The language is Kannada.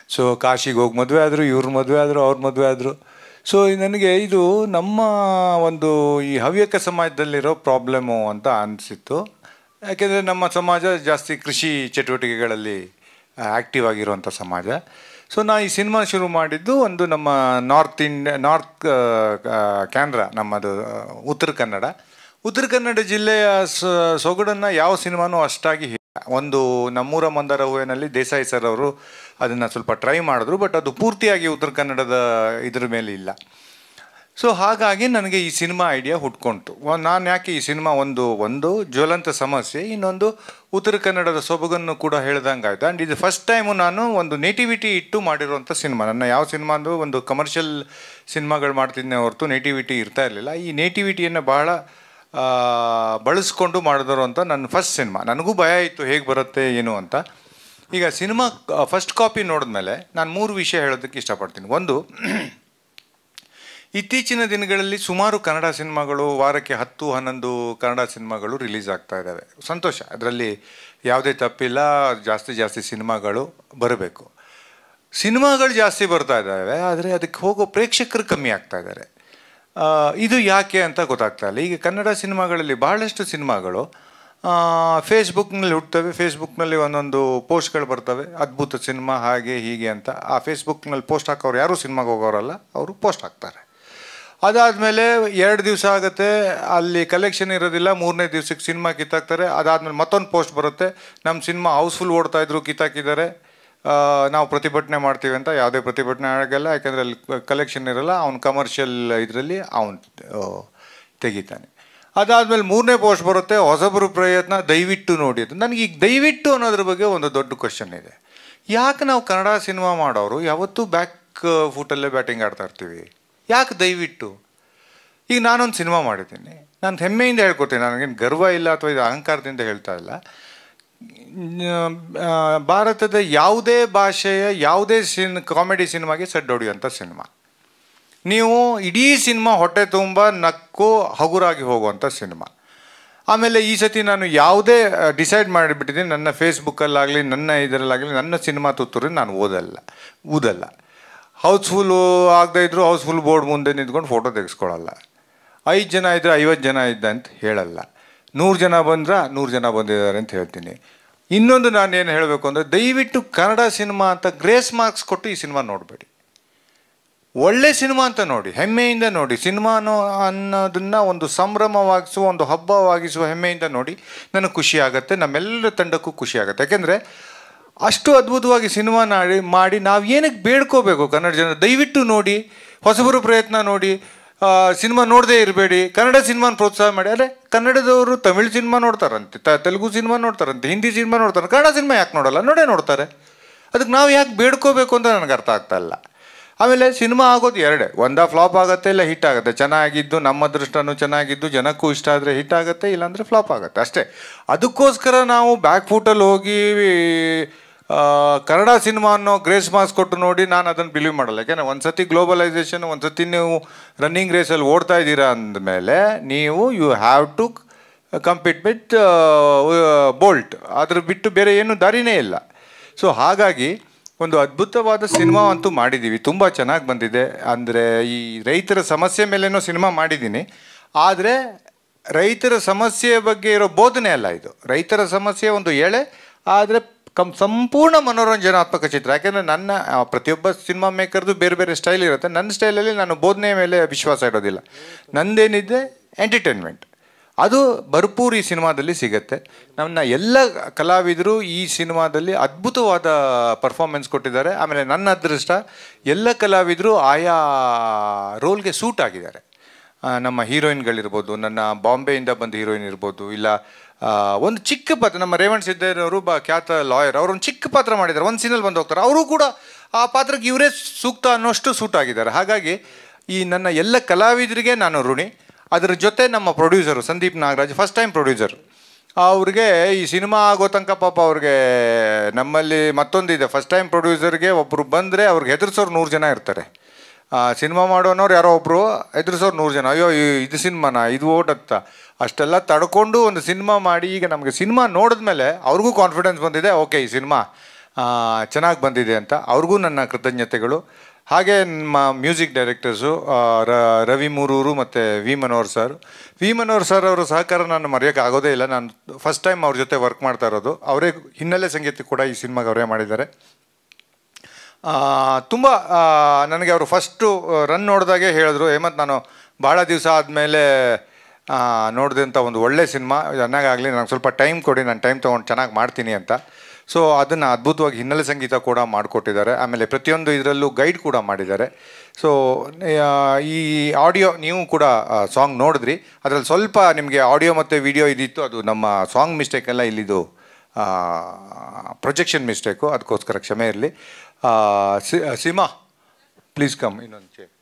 ಸೊ ಕಾಶಿಗೆ ಹೋಗಿ ಮದುವೆ ಆದರು ಇವ್ರ ಮದುವೆ ಆದರು ಅವ್ರ ಮದುವೆ ಆದರು ಸೊ ನನಗೆ ಇದು ನಮ್ಮ ಒಂದು ಈ ಹವ್ಯಕ ಸಮಾಜದಲ್ಲಿರೋ ಪ್ರಾಬ್ಲಮ್ಮು ಅಂತ ಅನಿಸಿತ್ತು ಯಾಕೆಂದರೆ ನಮ್ಮ ಸಮಾಜ ಜಾಸ್ತಿ ಕೃಷಿ ಚಟುವಟಿಕೆಗಳಲ್ಲಿ ಆ್ಯಕ್ಟಿವ್ ಆಗಿರುವಂಥ ಸಮಾಜ ಸೊ ನಾ ಈ ಸಿನಿಮಾ ಶುರು ಮಾಡಿದ್ದು ಒಂದು ನಮ್ಮ ನಾರ್ತ್ ಇಂಡಿಯಾ ನಾರ್ತ್ ಕ್ಯಾನ್ರಾ ನಮ್ಮದು ಆ, ಉತ್ತರ ಕನ್ನಡ ಉತ್ತರ ಕನ್ನಡ ಜಿಲ್ಲೆಯ ಸ- ಸೊಗಡನ್ನು ಯಾವ ಸಿನಿಮಾನೂ ಅಷ್ಟಾಗಿ ಹೇ- ಒಂದು ನಮ್ಮೂರ ಮಂದಾರ ಹೂವಿನಲ್ಲಿ ದೇಸಾಯಿ ಸರ್ ಅವರು ಅದನ್ನು ಸ್ವಲ್ಪ ಟ್ರೈ ಮಾಡಿದ್ರು ಬಟ್ ಅದು ಪೂರ್ತಿಯಾಗಿ ಉತ್ತರ ಕನ್ನಡದ ಇದ್ರ ಮೇಲೆ ಇಲ್ಲ ಸೊ ಹಾಗಾಗಿ ನನಗೆ ಈ ಸಿನಿಮಾ ಐಡಿಯಾ ಹುಟ್ಕೊಂತು ನಾನು ಯಾಕೆ ಈ ಸಿನಿಮಾ ಒಂದು ಒಂದು ಜ್ವಲಂತ ಸಮಸ್ಯೆ ಇನ್ನೊಂದು ಉತ್ತರ ಕನ್ನಡದ ಸೊಬಗನ್ನು ಕೂಡ ಹೇಳ್ದಂಗೆ ಆಯಿತು ಆ್ಯಂಡ್ ಇದು ಫಸ್ಟ್ ಟೈಮು ನಾನು ಒಂದು ನೇಟಿವಿಟಿ ಇಟ್ಟು ಮಾಡಿರುವಂಥ ಸಿನಿಮಾ ನನ್ನ ಯಾವ ಸಿನಿಮಾ ಅಂದರೂ ಒಂದು ಕಮರ್ಷಿಯಲ್ ಸಿನಿಮಾಗಳು ಮಾಡ್ತಿದ್ದೆ ಹೊರತು ನೇಟಿವಿಟಿ ಇರ್ತಾ ಇರಲಿಲ್ಲ ಈ ನೇಟಿವಿಟಿಯನ್ನು ಬಹಳ ಆ, ಬಳಸ್ಕೊಂಡು ಮಾಡಿದ್ರು ಅಂತ ನನ್ನ ಫಸ್ಟ್ ಸಿನಿಮಾ ನನಗೂ ಭಯ ಇತ್ತು ಹೇಗೆ ಬರುತ್ತೆ ಏನು ಅಂತ ಈಗ ಸಿನಿಮಾ ಫಸ್ಟ್ ಕಾಪಿ ನೋಡಿದ್ಮೇಲೆ ನಾನು ಮೂರು ವಿಷಯ ಹೇಳೋದಕ್ಕೆ ಇಷ್ಟಪಡ್ತೀನಿ ಒಂದು ಇತ್ತೀಚಿನ ದಿನಗಳಲ್ಲಿ ಸುಮಾರು ಕನ್ನಡ ಸಿನಿಮಾಗಳು ವಾರಕ್ಕೆ ಹತ್ತು ಹನ್ನೊಂದು ಕನ್ನಡ ಸಿನಿಮಾಗಳು ರಿಲೀಸ್ ಆಗ್ತಾ ಇದ್ದಾವೆ ಸಂತೋಷ ಅದರಲ್ಲಿ ಯಾವುದೇ ತಪ್ಪಿಲ್ಲ ಜಾಸ್ತಿ ಜಾಸ್ತಿ ಸಿನಿಮಾಗಳು ಬರಬೇಕು ಸಿನಿಮಾಗಳು ಜಾಸ್ತಿ ಬರ್ತಾ ಇದ್ದಾವೆ ಆದರೆ ಅದಕ್ಕೆ ಹೋಗೋ ಪ್ರೇಕ್ಷಕರು ಕಮ್ಮಿ ಆಗ್ತಾ ಇದ್ದಾರೆ ಆ, ಇದು ಯಾಕೆ ಅಂತ ಗೊತ್ತಾಗ್ತಾ ಇಲ್ಲ ಈಗ ಕನ್ನಡ ಸಿನಿಮಾಗಳಲ್ಲಿ ಬಹಳಷ್ಟು ಸಿನಿಮಾಗಳು ಫೇಸ್ಬುಕ್ನಲ್ಲಿ ಹುಟ್ಟುತ್ತವೆ ಫೇಸ್ಬುಕ್ನಲ್ಲಿ ಒಂದೊಂದು ಪೋಸ್ಟ್ಗಳು ಬರ್ತವೆ ಅದ್ಭುತ ಸಿನಿಮಾ ಹಾಗೆ ಹೀಗೆ ಅಂತ ಆ ಫೇಸ್ಬುಕ್ನಲ್ಲಿ ಪೋಸ್ಟ್ ಹಾಕೋರು ಯಾರೂ ಸಿನಿಮಾಗೆ ಹೋಗೋರಲ್ಲ ಅವರು ಪೋಸ್ಟ್ ಹಾಕ್ತಾರೆ ಅದಾದಮೇಲೆ ಎರಡು ದಿವಸ ಆಗುತ್ತೆ ಅಲ್ಲಿ ಕಲೆಕ್ಷನ್ ಇರೋದಿಲ್ಲ ಮೂರನೇ ದಿವ್ಸಕ್ಕೆ ಸಿನಿಮಾ ಕಿತ್ತಾಕ್ತಾರೆ ಅದಾದಮೇಲೆ ಮತ್ತೊಂದು ಪೋಸ್ಟ್ ಬರುತ್ತೆ ನಮ್ಮ ಸಿನಿಮಾ ಹೌಸ್ಫುಲ್ ಓಡ್ತಾ ಇದ್ರು ಕಿತ್ತಾಕಿದ್ದಾರೆ ಆ, ನಾವು ಪ್ರತಿಭಟನೆ ಮಾಡ್ತೀವಿ ಅಂತ ಯಾವುದೇ ಪ್ರತಿಭಟನೆ ಆಗಲ್ಲ ಯಾಕಂದರೆ ಅಲ್ಲಿ ಕಲೆಕ್ಷನ್ ಇರಲ್ಲ ಅವ್ನು ಕಮರ್ಷಿಯಲ್ ಇದರಲ್ಲಿ ಅವನು ತೆಗಿತಾನೆ ಅದಾದಮೇಲೆ ಮೂರನೇ ಪೋಸ್ಟ್ ಬರುತ್ತೆ ಹೊಸಬರು ಪ್ರಯತ್ನ ದಯವಿಟ್ಟು ನೋಡಿ ಅಂತ ನನಗೆ ಈಗ ದಯವಿಟ್ಟು ಅನ್ನೋದ್ರ ಬಗ್ಗೆ ಒಂದು ದೊಡ್ಡ ಕ್ವಶನ್ ಇದೆ ಯಾಕೆ ನಾವು ಕನ್ನಡ ಸಿನಿಮಾ ಮಾಡೋರು ಯಾವತ್ತೂ ಬ್ಯಾಕ್ ಫುಟಲ್ಲೇ ಬ್ಯಾಟಿಂಗ್ ಆಡ್ತಾ ಇರ್ತೀವಿ ಯಾಕೆ ದಯವಿಟ್ಟು ಈಗ ನಾನೊಂದು ಸಿನಿಮಾ ಮಾಡಿದ್ದೀನಿ ನಾನು ಹೆಮ್ಮೆಯಿಂದ ಹೇಳ್ಕೊತೀನಿ ನನಗೇನು ಗರ್ವ ಇಲ್ಲ ಅಥವಾ ಇದು ಅಹಂಕಾರದಿಂದ ಹೇಳ್ತಾ ಇಲ್ಲ ಆ, ಭಾರತದ ಯಾವುದೇ ಭಾಷೆಯ ಯಾವುದೇ ಸಿನ್ ಕಾಮಿಡಿ ಸಿನಿಮಾಗೆ ಸಡ್ಡು ಹೊಡೆಯುವಂಥ ಸಿನಿಮಾ ನೀವು ಇಡೀ ಸಿನಿಮಾ ಹೊಟ್ಟೆ ತುಂಬ ನಕ್ಕು ಹಗುರಾಗಿ ಹೋಗುವಂಥ ಸಿನಿಮಾ ಆಮೇಲೆ ಈ ಸತಿ ನಾನು ಯಾವುದೇ ಡಿಸೈಡ್ ಮಾಡಿಬಿಟ್ಟಿದ್ದೀನಿ ನನ್ನ ಫೇಸ್ಬುಕ್ಕಲ್ಲಾಗಲಿ ನನ್ನ ಇದರಲ್ಲಾಗಲಿ ನನ್ನ ಸಿನಿಮಾ ತುತ್ತೂರಿ ನಾನು ಓದಲ್ಲ ಊದಲ್ಲ ಹೌಸ್ಫುಲ್ಲು ಆಗದೇ ಇದ್ದರೂ ಹೌಸ್ಫುಲ್ ಬೋರ್ಡ್ ಮುಂದೆ ನಿಂತ್ಕೊಂಡು ಫೋಟೋ ತೆಗೆಸ್ಕೊಳ್ಳಲ್ಲ ಐದು ಜನ ಇದ್ದರೆ ಐವತ್ತು ಜನ ಇದ್ದ ಅಂತ ಹೇಳಲ್ಲ ನೂರು ಜನ ಬಂದ್ರೆ ನೂರು ಜನ ಬಂದಿದ್ದಾರೆ ಅಂತ ಹೇಳ್ತೀನಿ ಇನ್ನೊಂದು ನಾನು ಏನು ಹೇಳಬೇಕು ಅಂದರೆ ದಯವಿಟ್ಟು ಕನ್ನಡ ಸಿನಿಮಾ ಅಂತ ಗ್ರೇಸ್ ಮಾರ್ಕ್ಸ್ ಕೊಟ್ಟು ಈ ಸಿನಿಮಾ ನೋಡಬೇಡಿ ಒಳ್ಳೆ ಸಿನಿಮಾ ಅಂತ ನೋಡಿ ಹೆಮ್ಮೆಯಿಂದ ನೋಡಿ ಸಿನಿಮಾನು ಅನ್ನೋದನ್ನ ಒಂದು ಸಂಭ್ರಮವಾಗಿಸುವ ಒಂದು ಹಬ್ಬವಾಗಿಸುವ ಹೆಮ್ಮೆಯಿಂದ ನೋಡಿ ನನಗೆ ಖುಷಿ ಆಗುತ್ತೆ ನಮ್ಮೆಲ್ಲರ ತಂಡಕ್ಕೂ ಖುಷಿ ಆಗುತ್ತೆ ಯಾಕೆಂದರೆ ಅಷ್ಟು ಅದ್ಭುತವಾಗಿ ಸಿನಿಮಾ ನಾಡಿ ಮಾಡಿ ನಾವು ಏನಕ್ಕೆ ಬೇಡ್ಕೋಬೇಕು ಕನ್ನಡ ಜನ ದಯವಿಟ್ಟು ನೋಡಿ ಹೊಸಬರು ಪ್ರಯತ್ನ ನೋಡಿ ಆ, ಸಿನಿಮಾ ನೋಡದೇ ಇರಬೇಡಿ ಕನ್ನಡ ಸಿನಿಮಾನ ಪ್ರೋತ್ಸಾಹ ಮಾಡಿ ಅರೆ ಕನ್ನಡದವರು ತಮಿಳ್ ಸಿನಿಮಾ ನೋಡ್ತಾರಂತೆ ತ ತೆಲುಗು ಸಿನಿಮಾ ನೋಡ್ತಾರಂತೆ ಹಿಂದಿ ಸಿನಿಮಾ ನೋಡ್ತಾರೆ ಕನ್ನಡ ಸಿನಿಮಾ ಯಾಕೆ ನೋಡಲ್ಲ ನೋಡೇ ನೋಡ್ತಾರೆ ಅದಕ್ಕೆ ನಾವು ಯಾಕೆ ಬೇಡ್ಕೋಬೇಕು ಅಂತ ನನಗೆ ಅರ್ಥ ಆಗ್ತಾ ಇಲ್ಲ ಆಮೇಲೆ ಸಿನಿಮಾ ಆಗೋದು ಎರಡೇ ಒಂದ ಫ್ಲಾಪ್ ಆಗುತ್ತೆ ಇಲ್ಲ ಹಿಟ್ ಆಗುತ್ತೆ ಚೆನ್ನಾಗಿದ್ದು ನಮ್ಮ ಅದೃಷ್ಟನೂ ಚೆನ್ನಾಗಿದ್ದು ಜನಕ್ಕೂ ಇಷ್ಟ ಆದರೆ ಹಿಟ್ ಆಗುತ್ತೆ ಇಲ್ಲಾಂದರೆ ಫ್ಲಾಪ್ ಆಗುತ್ತೆ ಅಷ್ಟೇ ಅದಕ್ಕೋಸ್ಕರ ನಾವು ಬ್ಯಾಕ್ ಫೂಟಲ್ಲಿ ಹೋಗಿ ಆ, ಕನ್ನಡ ಸಿನಿಮಾ ಅನ್ನೋ ಗ್ರೇಸ್ ಮಾರ್ಕ್ಸ್ ಕೊಟ್ಟು ನೋಡಿ ನಾನು ಅದನ್ನು ಬಿಲೀವ್ ಮಾಡಲ್ಲ ಯಾಕೆಂದರೆ ಒಂದು ಸತಿ ಗ್ಲೋಬಲೈಸೇಷನ್ ಒಂದು ಸತಿ ನೀವು ರನ್ನಿಂಗ್ ರೇಸಲ್ಲಿ ಓಡ್ತಾ ಇದ್ದೀರಾ ಅಂದಮೇಲೆ ನೀವು you have to compete with Bolt ಅದ್ರ ಬಿಟ್ಟು ಬೇರೆ ಏನು ದಾರಿನೇ ಇಲ್ಲ ಸೊ ಹಾಗಾಗಿ ಒಂದು ಅದ್ಭುತವಾದ ಸಿನಿಮಾ ಅಂತೂ ಮಾಡಿದ್ದೀವಿ ತುಂಬ ಚೆನ್ನಾಗಿ ಬಂದಿದೆ ಅಂದರೆ ಈ ರೈತರ ಸಮಸ್ಯೆ ಮೇಲೇನೋ ಸಿನಿಮಾ ಮಾಡಿದ್ದೀನಿ ಆದರೆ ರೈತರ ಸಮಸ್ಯೆಯ ಬಗ್ಗೆ ಇರೋ ಬೋಧನೆ ಅಲ್ಲ ಇದು ರೈತರ ಸಮಸ್ಯೆ ಒಂದು ಎಳೆ ಆದರೆ ಕಂ ಸಂಪೂರ್ಣ ಮನೋರಂಜನಾತ್ಮಕ ಚಿತ್ರ ಯಾಕೆಂದರೆ ನನ್ನ ಆ, ಪ್ರತಿಯೊಬ್ಬ ಸಿನಿಮಾ ಮೇಕರ್ದು ಬೇರೆ ಬೇರೆ ಸ್ಟೈಲ್ ಇರುತ್ತೆ ನನ್ನ ಸ್ಟೈಲಲ್ಲಿ ನಾನು ಬೋಧನೆಯ ಮೇಲೆ ವಿಶ್ವಾಸ ಇಡೋದಿಲ್ಲ ನಂದೇನಿದೆ ಎಂಟರ್ಟೈನ್ಮೆಂಟ್ ಅದು ಭರ್ಪೂರ್ ಈ ಸಿನಿಮಾದಲ್ಲಿ ಸಿಗುತ್ತೆ ನನ್ನ ಎಲ್ಲ ಕಲಾವಿದರು ಈ ಸಿನಿಮಾದಲ್ಲಿ ಅದ್ಭುತವಾದ ಪರ್ಫಾರ್ಮೆನ್ಸ್ ಕೊಟ್ಟಿದ್ದಾರೆ ಆಮೇಲೆ ನನ್ನ ಅದೃಷ್ಟ ಎಲ್ಲ ಕಲಾವಿದರು ಆಯಾ ರೋಲ್ಗೆ ಸೂಟ್ ಆಗಿದ್ದಾರೆ ಆ, ನಮ್ಮ ಹೀರೋಯಿನ್ಗಳಿರ್ಬೋದು ನನ್ನ ಬಾಂಬೆಯಿಂದ ಬಂದ ಹೀರೋಯಿನ್ ಇರ್ಬೋದು ಇಲ್ಲ ಆ, ಒಂದು ಚಿಕ್ಕ ಪಾತ್ರ ನಮ್ಮ ರೇವಣ್ ಸಿದ್ದೇರವರು ಬ ಖ್ಯಾತ ಲಾಯರ್ ಅವರು ಒಂದು ಚಿಕ್ಕ ಪಾತ್ರ ಮಾಡಿದ್ದಾರೆ ಒಂದು ಸೀನಲ್ಲಿ ಬಂದು ಹೋಗ್ತಾರೆ ಅವರು ಕೂಡ ಆ ಪಾತ್ರಕ್ಕೆ ಇವರೇ ಸೂಕ್ತ ಅನ್ನೋಷ್ಟು ಸೂಟ್ ಆಗಿದ್ದಾರೆ ಹಾಗಾಗಿ ಈ ನನ್ನ ಎಲ್ಲ ಕಲಾವಿದರಿಗೆ ನಾನು ಋಣಿ ಅದರ ಜೊತೆ ನಮ್ಮ producer Sandeep Nagaraj first time producer ಅವ್ರಿಗೆ ಈ ಸಿನಿಮಾ ಆಗೋ ತನಕ ಪಾಪ ಅವ್ರಿಗೆ ನಮ್ಮಲ್ಲಿ ಮತ್ತೊಂದಿದೆ ಫಸ್ಟ್ ಟೈಮ್ ಪ್ರೊಡ್ಯೂಸರ್ಗೆ ಒಬ್ಬರು ಬಂದರೆ ಅವ್ರಿಗೆ ಹೆದರ್ಸೋರು ನೂರು ಜನ ಇರ್ತಾರೆ ಸಿನಿಮಾ ಮಾಡೋನವ್ರು ಯಾರೋ ಒಬ್ಬರು ಎದುರಿಸೋರು ನೂರು ಜನ ಅಯ್ಯೋ ಈ- ಇದು ಸಿನಿಮಾನ ಇದು ಓಟತ್ತ ಅಷ್ಟೆಲ್ಲ ತಡ್ಕೊಂಡು ಒಂದು ಸಿನಿಮಾ ಮಾಡಿ ಈಗ ನಮಗೆ ಸಿನಿಮಾ ನೋಡಿದ್ಮೇಲೆ ಅವ್ರಿಗೂ ಕಾನ್ಫಿಡೆನ್ಸ್ ಬಂದಿದೆ ಓಕೆ ಈ ಸಿನಿಮಾ ಚೆನ್ನಾಗಿ ಬಂದಿದೆ ಅಂತ ಅವ್ರಿಗೂ ನನ್ನ ಕೃತಜ್ಞತೆಗಳು ಹಾಗೆ ನಮ್ಮ ಮ್ಯೂಸಿಕ್ ಡೈರೆಕ್ಟರ್ಸು ರವಿ ಮೂರೂರು ಮತ್ತು V Manohar sir V Manohar sir ಅವರ ಸಹಕಾರ ನಾನು ಮರೆಯೋಕ್ಕೆ ಆಗೋದೇ ಇಲ್ಲ ನಾನು ಫಸ್ಟ್ ಟೈಮ್ ಅವ್ರ ಜೊತೆ ವರ್ಕ್ ಮಾಡ್ತಾ ಇರೋದು ಅವರೇ ಹಿನ್ನೆಲೆ ಸಂಗೀತ ಕೂಡ ಈ ಸಿನಿಮಾಗೆ ಅವರೇ ಮಾಡಿದ್ದಾರೆ ತುಂಬ ನನಗೆ ಅವರು ಫಸ್ಟು ರನ್ ನೋಡಿದಾಗೆ ಹೇಳಿದ್ರು ಹೇಮಂತ್ ನಾನು ಭಾಳ ದಿವಸ ಆದಮೇಲೆ ನೋಡಿದೆ ಅಂತ ಒಂದು ಒಳ್ಳೆ ಸಿನಿಮಾ ಚೆನ್ನಾಗಾಗಲಿ ನನಗೆ ಸ್ವಲ್ಪ ಟೈಮ್ ಕೊಡಿ ನಾನು ಟೈಮ್ ತೊಗೊಂಡು ಚೆನ್ನಾಗಿ ಮಾಡ್ತೀನಿ ಅಂತ ಸೊ ಅದನ್ನು ಅದ್ಭುತವಾಗಿ ಹಿನ್ನೆಲೆ ಸಂಗೀತ ಕೂಡ ಮಾಡಿಕೊಟ್ಟಿದ್ದಾರೆ ಆಮೇಲೆ ಪ್ರತಿಯೊಂದು ಇದರಲ್ಲೂ ಗೈಡ್ ಕೂಡ ಮಾಡಿದ್ದಾರೆ ಸೊ ಈ ಆಡಿಯೋ ನೀವು ಕೂಡ ಸಾಂಗ್ ನೋಡಿದ್ರಿ ಅದರಲ್ಲಿ ಸ್ವಲ್ಪ ನಿಮಗೆ ಆಡಿಯೋ ಮತ್ತು ವಿಡಿಯೋ ಇದಿತ್ತು ಅದು ನಮ್ಮ ಸಾಂಗ್ ಮಿಸ್ಟೇಕ್ ಎಲ್ಲ ಇಲ್ಲಿದು ಪ್ರೊಜೆಕ್ಷನ್ ಮಿಸ್ಟೇಕು ಅದಕ್ಕೋಸ್ಕರ ಕ್ಷಮೆ ಇರಲಿ ಸಿಮಾ ಪ್ಲೀಸ್ ಕಮ್ ಇನ್ನೊಂದು ಚೇ